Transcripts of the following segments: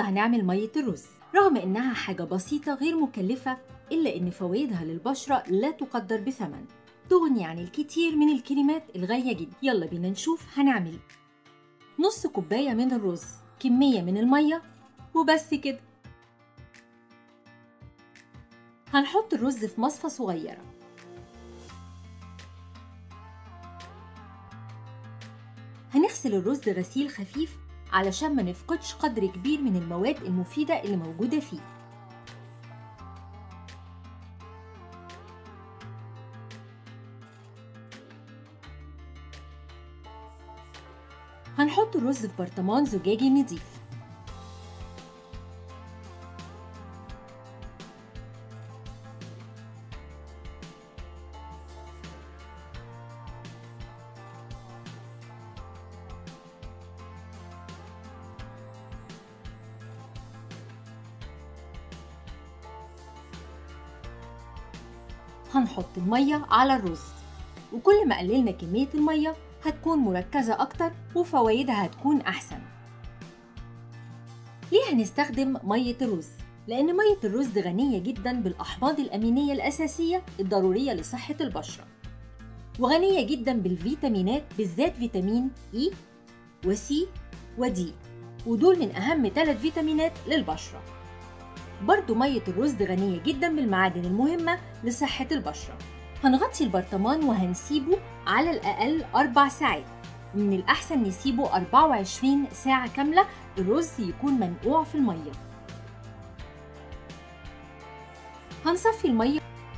النهاردة هنعمل مية الرز رغم إنها حاجة بسيطة غير مكلفة إلا إن فوائدها للبشرة لا تقدر بثمن تغني عن الكثير من الكريمات الغالية جدا يلا بينا نشوف هنعمل نص كوباية من الرز كمية من المية وبس كده هنحط الرز في مصفى صغيرة هنغسل الرز غسيل خفيف علشان ما نفقدش قدر كبير من المواد المفيدة اللي موجودة فيه هنحط الرز في برطمان زجاجي نضيف هنحط المية على الرز وكل ما قللنا كمية المية هتكون مركزة أكتر وفوايدها هتكون أحسن ليه هنستخدم مية الرز؟ لأن مية الرز غنية جدا بالأحماض الأمينية الأساسية الضرورية لصحة البشرة وغنية جدا بالفيتامينات بالذات فيتامين إي وسي ودي ودول من أهم ثلاث فيتامينات للبشرة برضو مية الرز غنية جدا بالمعادن المهمة لصحة البشرة هنغطي البرطمان وهنسيبه على الأقل أربع ساعات من الأحسن نسيبه 24 ساعة كاملة الرز يكون منقوع في المية هنصفي المية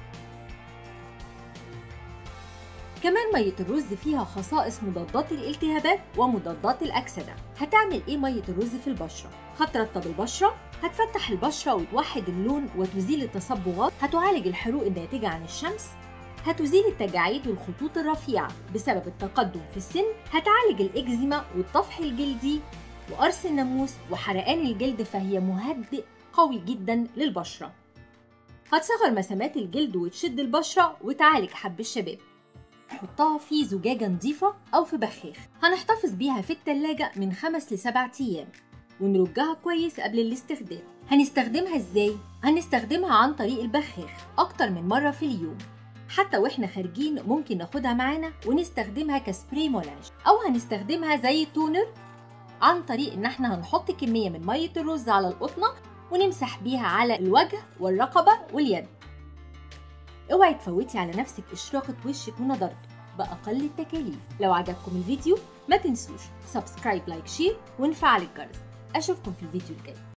كمان مية الرز فيها خصائص مضادات الالتهابات ومضادات الأكسدة هتعمل إيه مية الرز في البشرة؟ هترطب البشرة هتفتح البشرة وتوحد اللون وتزيل التصبغات هتعالج الحروق الناتجة عن الشمس هتزيل التجاعيد والخطوط الرفيعة بسبب التقدم في السن هتعالج الإكزيما والطفح الجلدي وقرص الناموس وحرقان الجلد فهي مهدئ قوي جدا للبشرة هتصغر مسامات الجلد وتشد البشرة وتعالج حب الشباب نحطها في زجاجة نظيفة أو في بخاخ هنحتفظ بيها في التلاجة من خمس لسبع أيام ونرجها كويس قبل الاستخدام هنستخدمها ازاي؟ هنستخدمها عن طريق البخاخ أكتر من مرة في اليوم حتى واحنا خارجين ممكن ناخدها معانا ونستخدمها كسبراي مولانج أو هنستخدمها زي تونر عن طريق إن احنا هنحط كمية من مية الرز على القطنة ونمسح بيها على الوجه والرقبة واليد اوعي تفوتي على نفسك إشراقة وشك ونضارته بأقل التكاليف لو عجبكم الفيديو ما تنسوش سبسكرايب لايك شير ونفعل الجرس أشوفكم في الفيديو الجاي